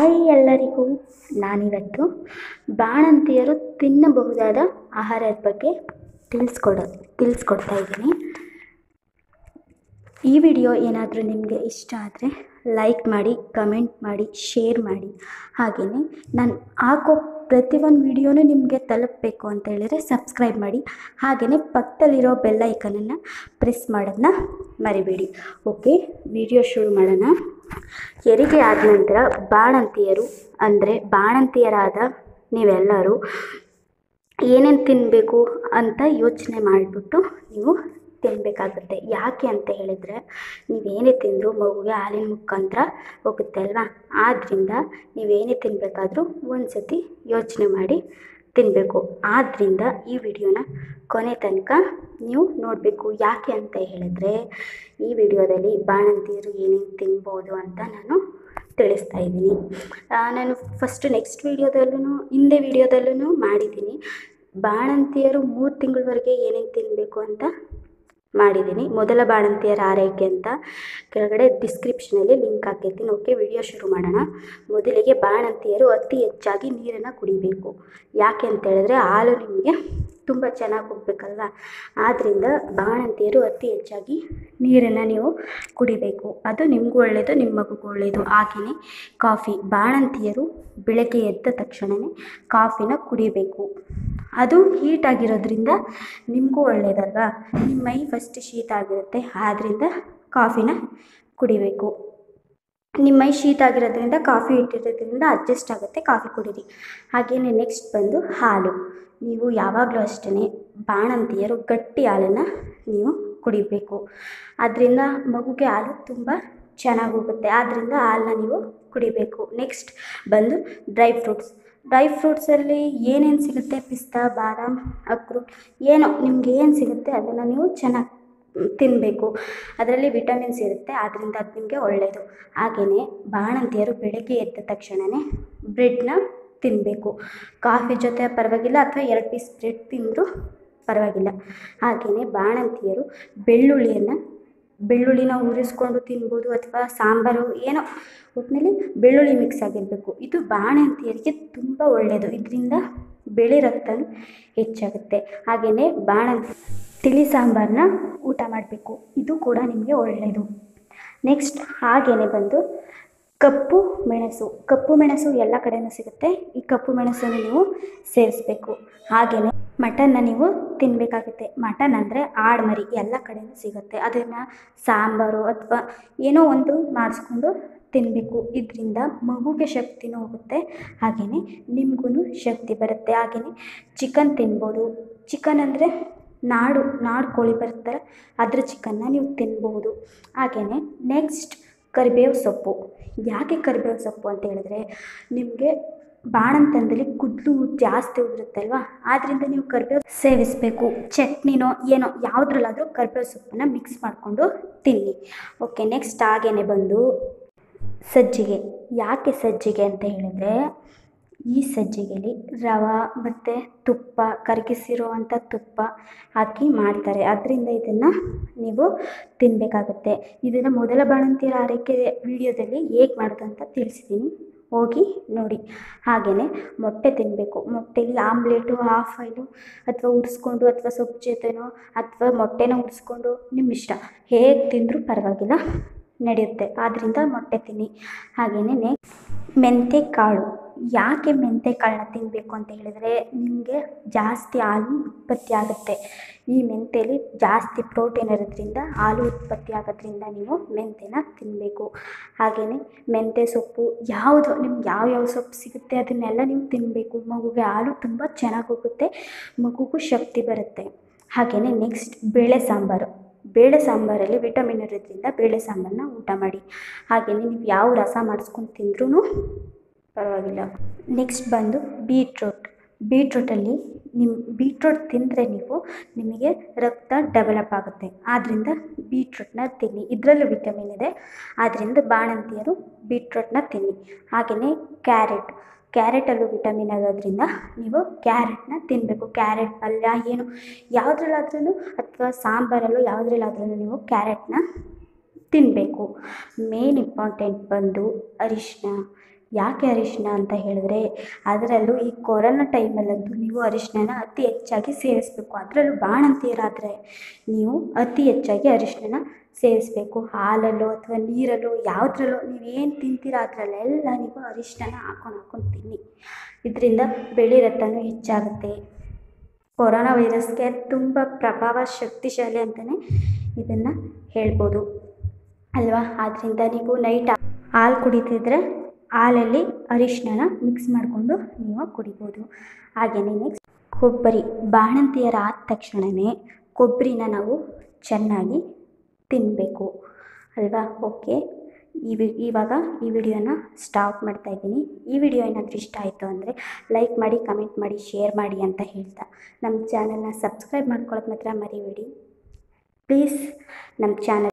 hi ಎಲ್ಲರಿಗೂ ನಾನಿವತ್ತು ಬಾಣಂತಿಯರು ತಿನ್ನಬಹುದಾದ ಆಹಾರದ ಬಗ್ಗೆ ತಿಳಿಸ್ಕೊಡ ತಿಳಿಸ್ಕೊಡ್ತಾ ಇದ್ದೀನಿ ಈ ವಿಡಿಯೋ ಏನಾದರೂ ನಿಮಗೆ ಇಷ್ಟ ಆದರೆ ಲೈಕ್ ಮಾಡಿ ಕಮೆಂಟ್ ಮಾಡಿ ಶೇರ್ ಮಾಡಿ ಹಾಗೆಯೇ ನಾನು ಹಾಕೋ ಪ್ರತಿಯೊಂದು ವಿಡಿಯೋನೂ ನಿಮಗೆ ತಲುಪಬೇಕು ಅಂತ ಹೇಳಿದರೆ ಸಬ್ಸ್ಕ್ರೈಬ್ ಮಾಡಿ ಹಾಗೆಯೇ ಪಕ್ಕದಲ್ಲಿರೋ ಬೆಲ್ ಐಕನನ್ನು ಪ್ರೆಸ್ ಮಾಡೋದನ್ನ ಮರಿಬೇಡಿ ಓಕೆ ವಿಡಿಯೋ ಶುರು ಮಾಡೋಣ ಹೆರಿಗೆ ಆದ ನಂತರ ಬಾಣಂತಿಯರು ಅಂದರೆ ಬಾಣಂತಿಯರಾದ ನೀವೆಲ್ಲರೂ ಏನೇನು ತಿನ್ನಬೇಕು ಅಂತ ಯೋಚನೆ ಮಾಡಿಬಿಟ್ಟು ನೀವು ತಿನ್ನಬೇಕಾಗುತ್ತೆ ಯಾಕೆ ಅಂತ ಹೇಳಿದರೆ ನೀವೇನೇ ತಿಂದರೂ ಮಗುಗೆ ಹಾಲಿನ ಮುಖಾಂತರ ಹೋಗುತ್ತೆ ಅಲ್ವಾ ಆದ್ದರಿಂದ ನೀವೇನೇ ತಿನ್ನಬೇಕಾದ್ರೂ ಒಂದು ಸತಿ ಯೋಚನೆ ಮಾಡಿ ತಿನ್ನಬೇಕು ಆದ್ದರಿಂದ ಈ ವಿಡಿಯೋನ ಕೊನೆ ತನಕ ನೀವು ನೋಡಬೇಕು ಯಾಕೆ ಅಂತ ಹೇಳಿದ್ರೆ ಈ ವಿಡಿಯೋದಲ್ಲಿ ಬಾಣಂತಿಯರು ಏನೇನು ತಿನ್ಬೋದು ಅಂತ ನಾನು ತಿಳಿಸ್ತಾ ಇದ್ದೀನಿ ನಾನು ಫಸ್ಟ್ ನೆಕ್ಸ್ಟ್ ವೀಡಿಯೋದಲ್ಲೂ ಹಿಂದೆ ವೀಡಿಯೋದಲ್ಲೂ ಮಾಡಿದ್ದೀನಿ ಬಾಣಂತಿಯರು ಮೂರು ತಿಂಗಳವರೆಗೆ ಏನೇನು ತಿನ್ನಬೇಕು ಅಂತ ಮಾಡಿದ್ದೀನಿ ಮೊದಲ ಬಾಣಂತಿಯರ ಆರೈಕೆ ಅಂತ ಕೆಳಗಡೆ ಡಿಸ್ಕ್ರಿಪ್ಷನಲ್ಲಿ ಲಿಂಕ್ ಹಾಕಿರ್ತೀನಿ ಓಕೆ ವಿಡಿಯೋ ಶುರು ಮಾಡೋಣ ಮೊದಲಿಗೆ ಬಾಣಂತಿಯರು ಅತಿ ಹೆಚ್ಚಾಗಿ ನೀರನ್ನು ಕುಡಿಬೇಕು ಯಾಕೆ ಅಂತ ಹೇಳಿದ್ರೆ ಹಾಲು ನಿಮಗೆ ತುಂಬ ಚೆನ್ನಾಗಿ ಹೋಗ್ಬೇಕಲ್ವ ಆದ್ದರಿಂದ ಬಾಣಂತಿಯರು ಅತಿ ಹೆಚ್ಚಾಗಿ ನೀರನ್ನು ನೀವು ಕುಡಿಬೇಕು ಅದು ನಿಮಗೂ ಒಳ್ಳೆಯದು ನಿಮ್ಮ ಮಗುಗೂ ಒಳ್ಳೆಯದು ಹಾಗೆಯೇ ಕಾಫಿ ಬಾಣಂತಿಯರು ಬೆಳಗ್ಗೆ ಎದ್ದ ತಕ್ಷಣವೇ ಕಾಫಿನ ಕುಡಿಬೇಕು ಅದು ಹೀಟ್ ಆಗಿರೋದ್ರಿಂದ ನಿಮಗೂ ಒಳ್ಳೆಯದಲ್ವಾ ನಿಮ್ಮ ಮೈ ಫಸ್ಟ್ ಶೀತ ಆಗಿರುತ್ತೆ ಆದ್ದರಿಂದ ಕಾಫಿನ ಕುಡಿಬೇಕು ನಿಮ್ಮ ಮೈ ಶೀತ ಆಗಿರೋದ್ರಿಂದ ಕಾಫಿ ಇಟ್ಟಿರೋದ್ರಿಂದ ಅಡ್ಜಸ್ಟ್ ಆಗುತ್ತೆ ಕಾಫಿ ಕುಡೀರಿ ಹಾಗೆಯೇ ನೆಕ್ಸ್ಟ್ ಬಂದು ಹಾಲು ನೀವು ಯಾವಾಗಲೂ ಅಷ್ಟೇ ಬಾಣಂತಿಯರು ಗಟ್ಟಿ ಹಾಲನ್ನು ನೀವು ಕುಡಿಬೇಕು ಅದರಿಂದ ಮಗುಗೆ ಹಾಲು ತುಂಬ ಚೆನ್ನಾಗಿ ಹೋಗುತ್ತೆ ಆದ್ದರಿಂದ ಹಾಲನ್ನ ನೀವು ಕುಡಿಬೇಕು ನೆಕ್ಸ್ಟ್ ಬಂದು ಡ್ರೈ ಫ್ರೂಟ್ಸ್ ಡ್ರೈ ಫ್ರೂಟ್ಸಲ್ಲಿ ಏನೇನು ಸಿಗುತ್ತೆ ಪಿಸ್ತಾ ಬಾದಾಮ್ ಅಕ್ರೋಟ್ ಏನೋ ನಿಮ್ಗೆ ಏನು ಸಿಗುತ್ತೆ ಅದನ್ನು ನೀವು ಚೆನ್ನಾಗಿ ತಿನ್ನಬೇಕು ಅದರಲ್ಲಿ ವಿಟಮಿನ್ಸ್ ಇರುತ್ತೆ ಆದ್ದರಿಂದ ಅದು ನಿಮಗೆ ಒಳ್ಳೆಯದು ಹಾಗೆಯೇ ಬಾಣಂತಿಯರು ಬೆಳಗ್ಗೆ ಎದ್ದ ತಕ್ಷಣವೇ ಬ್ರೆಡ್ನ ತಿನ್ನಬೇಕು ಕಾಫಿ ಜೊತೆ ಪರವಾಗಿಲ್ಲ ಅಥವಾ ಎರಡು ಪೀಸ್ ಬ್ರೆಡ್ ತಿಂದರೂ ಪರವಾಗಿಲ್ಲ ಹಾಗೆಯೇ ಬಾಣಂತಿಯರು ಬೆಳ್ಳುಳ್ಳಿಯನ್ನು ಬೆಳ್ಳುಳ್ಳಿನ ಉರಿಸ್ಕೊಂಡು ತಿನ್ಬೋದು ಅಥವಾ ಸಾಂಬಾರು ಏನೋ ಒಟ್ಟಿನಲ್ಲಿ ಬೆಳ್ಳುಳ್ಳಿ ಮಿಕ್ಸ್ ಆಗಿರಬೇಕು ಇದು ಬಾಣಂತಿಯರಿಗೆ ತುಂಬ ಒಳ್ಳೆಯದು ಇದರಿಂದ ಬಿಳಿ ರಕ್ತನೂ ಹೆಚ್ಚಾಗುತ್ತೆ ಹಾಗೆಯೇ ಬಾಣಂತಿ ತಿಳಿ ಸಾಂಬಾರನ್ನ ಊಟ ಮಾಡಬೇಕು ಇದು ಕೂಡ ನಿಮಗೆ ಒಳ್ಳೆಯದು ನೆಕ್ಸ್ಟ್ ಹಾಗೆಯೇ ಬಂದು ಕಪ್ಪು ಮೆಣಸು ಕಪ್ಪು ಮೆಣಸು ಎಲ್ಲ ಕಡೆಯೂ ಸಿಗುತ್ತೆ ಈ ಕಪ್ಪು ಮೆಣಸನ್ನು ನೀವು ಸೇರಿಸ್ಬೇಕು ಹಾಗೆಯೇ ಮಟನ್ನ ನೀವು ತಿನ್ನಬೇಕಾಗುತ್ತೆ ಮಟನ್ ಅಂದರೆ ಆಡ್ಮರಿ ಎಲ್ಲ ಕಡೆಯೂ ಸಿಗುತ್ತೆ ಅದನ್ನು ಸಾಂಬಾರು ಅಥವಾ ಏನೋ ಒಂದು ಮಾಡಿಸ್ಕೊಂಡು ತಿನ್ನಬೇಕು ಇದರಿಂದ ಮಗುಗೆ ಶಕ್ತಿನೂ ಹೋಗುತ್ತೆ ಹಾಗೆಯೇ ನಿಮಗೂ ಶಕ್ತಿ ಬರುತ್ತೆ ಹಾಗೆಯೇ ಚಿಕನ್ ತಿನ್ಬೋದು ಚಿಕನ್ ಅಂದರೆ ನಾಡು ನಾಡು ಕೋಳಿ ಬರುತ್ತಲ್ಲ ಅದ್ರ ಚಿಕನ್ನ ನೀವು ತಿನ್ಬೋದು ಹಾಗೆಯೇ ನೆಕ್ಸ್ಟ್ ಕರಿಬೇವು ಸೊಪ್ಪು ಯಾಕೆ ಕರಿಬೇವು ಸೊಪ್ಪು ಅಂತ ಹೇಳಿದ್ರೆ ನಿಮಗೆ ಬಾಣಂತನದಲ್ಲಿ ಕೂದಲು ಜಾಸ್ತಿ ಉದುರುತ್ತಲ್ವ ಆದ್ದರಿಂದ ನೀವು ಕರಿಬೇವು ಸೇವಿಸಬೇಕು ಚಟ್ನಿನೋ ಏನೋ ಯಾವುದ್ರಲ್ಲಾದರೂ ಕರಿಬೇವು ಸೊಪ್ಪನ್ನು ಮಿಕ್ಸ್ ಮಾಡಿಕೊಂಡು ತಿನ್ನಿ ಓಕೆ ನೆಕ್ಸ್ಟ್ ಹಾಗೇನೆ ಬಂದು ಸಜ್ಜಿಗೆ ಯಾಕೆ ಸಜ್ಜಿಗೆ ಅಂತ ಹೇಳಿದರೆ ಈ ಸಜ್ಜಿಗೆಯಲ್ಲಿ ರವೆ ಮತ್ತು ತುಪ್ಪ ಕರಗಿಸಿರುವಂಥ ತುಪ್ಪ ಹಾಕಿ ಮಾಡ್ತಾರೆ ಅದರಿಂದ ಇದನ್ನು ನೀವು ತಿನ್ನಬೇಕಾಗತ್ತೆ ಇದನ್ನು ಮೊದಲ ಬಾಣಂತಿಯರ ಆರೈಕೆ ವಿಡಿಯೋದಲ್ಲಿ ಹೇಗೆ ಮಾಡೋದು ಅಂತ ತಿಳಿಸಿದ್ದೀನಿ ಹೋಗಿ ನೋಡಿ ಹಾಗೆಯೇ ಮೊಟ್ಟೆ ತಿನ್ನಬೇಕು ಮೊಟ್ಟೆಲಿ ಆಮ್ಲೆಟು ಹಾಫ್ ಆಯಿಲು ಅಥವಾ ಉರಿಸ್ಕೊಂಡು ಅಥವಾ ಸೊಪ್ಪು ಜೊತೆನೋ ಅಥವಾ ಮೊಟ್ಟೆನ ಉರಿಸ್ಕೊಂಡು ನಿಮ್ಮ ಇಷ್ಟ ಹೇಗೆ ತಿಂದರೂ ಪರವಾಗಿಲ್ಲ ನಡೆಯುತ್ತೆ ಆದ್ದರಿಂದ ಮೊಟ್ಟೆ ತಿನ್ನಿ ಹಾಗೆಯೇ ನೆಕ್ಸ್ಟ್ ಮೆಂತ್ಯ ಕಾಳು ಯಾಕೆ ಮೆಂತ್ಯ ಕಾಳನ್ನ ತಿನ್ನಬೇಕು ಅಂತ ಹೇಳಿದರೆ ನಿಮಗೆ ಜಾಸ್ತಿ ಹಾಲು ಉತ್ಪತ್ತಿ ಆಗುತ್ತೆ ಈ ಮೆಂತ್ಯಲಿ ಜಾಸ್ತಿ ಪ್ರೋಟೀನ್ ಇರೋದ್ರಿಂದ ಹಾಲು ಉತ್ಪತ್ತಿ ಆಗೋದ್ರಿಂದ ನೀವು ಮೆಂತ್ಯನ ತಿನ್ನಬೇಕು ಹಾಗೆಯೇ ಮೆಂತ್ಯ ಸೊಪ್ಪು ಯಾವುದು ನಿಮ್ಗೆ ಯಾವ ಯಾವ ಸೊಪ್ಪು ಸಿಗುತ್ತೆ ಅದನ್ನೆಲ್ಲ ನೀವು ತಿನ್ನಬೇಕು ಮಗುಗೆ ಹಾಲು ತುಂಬ ಚೆನ್ನಾಗಿ ಹೋಗುತ್ತೆ ಮಗುಗೂ ಶಕ್ತಿ ಬರುತ್ತೆ ಹಾಗೆಯೇ ನೆಕ್ಸ್ಟ್ ಬೇಳೆ ಸಾಂಬಾರು ಬೇಳೆ ಸಾಂಬಾರಲ್ಲಿ ವಿಟಮಿನ್ ಇರೋದ್ರಿಂದ ಬೇಳೆ ಸಾಂಬಾರನ್ನ ಊಟ ಮಾಡಿ ಹಾಗೆಯೇ ನೀವು ಯಾವ ರಸ ಮಾಡಿಸ್ಕೊಂಡು ತಿಂದ್ರೂ ಪರವಾಗಿಲ್ಲ ನೆಕ್ಸ್ಟ್ ಬಂದು ಬೀಟ್ರೂಟ್ ಬೀಟ್ರೂಟಲ್ಲಿ ನಿಮ್ಮ ಬೀಟ್ರೂಟ್ ತಿಂದರೆ ನೀವು ನಿಮಗೆ ರಕ್ತ ಡೆವಲಪ್ ಆಗುತ್ತೆ ಆದ್ದರಿಂದ ಬೀಟ್ರೂಟ್ನ ತಿನ್ನಿ ಇದರಲ್ಲೂ ವಿಟಮಿನ್ ಇದೆ ಆದ್ದರಿಂದ ಬಾಣಂತಿಯರು ಬೀಟ್ರೂಟ್ನ ತಿನ್ನಿ ಹಾಗೆಯೇ ಕ್ಯಾರೆಟ್ ಕ್ಯಾರೆಟಲ್ಲೂ ವಿಟಮಿನ್ ಇರೋದ್ರಿಂದ ನೀವು ಕ್ಯಾರೆಟ್ನ ತಿನ್ನಬೇಕು ಕ್ಯಾರೆಟ್ ಪಲ್ಯ ಏನು ಯಾವುದ್ರಲ್ಲಾದ್ರೂ ಅಥವಾ ಸಾಂಬಾರಲ್ಲೂ ಯಾವುದ್ರಲ್ಲಾದ್ರೂ ನೀವು ಕ್ಯಾರೆಟ್ನ ತಿನ್ನಬೇಕು ಮೇನ್ ಇಂಪಾರ್ಟೆಂಟ್ ಬಂದು ಅರಿಶಿನ ಯಾಕೆ ಅರಿಶಿನ ಅಂತ ಹೇಳಿದ್ರೆ ಅದರಲ್ಲೂ ಈ ಕೊರೋನಾ ಟೈಮಲ್ಲಂತೂ ನೀವು ಅರಿಶಿನ ಅತಿ ಹೆಚ್ಚಾಗಿ ಸೇವಿಸಬೇಕು ಅದರಲ್ಲೂ ಬಾಣಂತಿಯರಾದರೆ ನೀವು ಅತಿ ಹೆಚ್ಚಾಗಿ ಅರಿಶಿನ ಸೇವಿಸಬೇಕು ಹಾಲಲ್ಲೋ ಅಥವಾ ನೀರಲ್ಲೋ ಯಾವುದ್ರಲ್ಲೋ ನೀವು ಏನು ತಿಂತೀರ ಅದರಲ್ಲೆಲ್ಲ ನೀವು ಅರಿಶಿನ ಹಾಕೊಂಡು ಹಾಕೊಂಡು ತಿನ್ನಿ ಇದರಿಂದ ಬಿಳಿ ರಕ್ತನೂ ಹೆಚ್ಚಾಗುತ್ತೆ ಕೊರೋನಾ ವೈರಸ್ಗೆ ತುಂಬ ಪ್ರಭಾವ ಶಕ್ತಿಶಾಲಿ ಅಂತಲೇ ಇದನ್ನು ಹೇಳ್ಬೋದು ಅಲ್ವಾ ಆದ್ದರಿಂದ ನೀವು ನೈಟ್ ಹಾಲು ಕುಡಿತಿದ್ರೆ ಹಾಲಲ್ಲಿ ಅರಿಶಿನ ಮಿಕ್ಸ್ ಮಾಡಿಕೊಂಡು ನೀವು ಕುಡಿಬೋದು ಹಾಗೆಯೇ ನೆಕ್ಸ್ಟ್ ಕೊಬ್ಬರಿ ಬಾಣಂತಿಯರ ಆದ ತಕ್ಷಣವೇ ಕೊಬ್ಬರಿನ ನಾವು ಚೆನ್ನಾಗಿ ತಿನ್ನಬೇಕು ಅಲ್ವಾ ಓಕೆ ಈ ವಿ ಇವಾಗ ಈ ವಿಡಿಯೋನ ಸ್ಟಾಪ್ ಮಾಡ್ತಾ ಇದ್ದೀನಿ ಈ ವಿಡಿಯೋ ಏನಾದರೂ ಇಷ್ಟ ಆಯಿತು ಅಂದರೆ ಲೈಕ್ ಮಾಡಿ ಕಮೆಂಟ್ ಮಾಡಿ ಶೇರ್ ಮಾಡಿ ಅಂತ ಹೇಳ್ತಾ ನಮ್ಮ ಚಾನಲ್ನ ಸಬ್ಸ್ಕ್ರೈಬ್ ಮಾಡ್ಕೊಳ್ಳೋದು ಮಾತ್ರ ಮರಿಬೇಡಿ ಪ್ಲೀಸ್ ನಮ್ಮ ಚಾನಲ್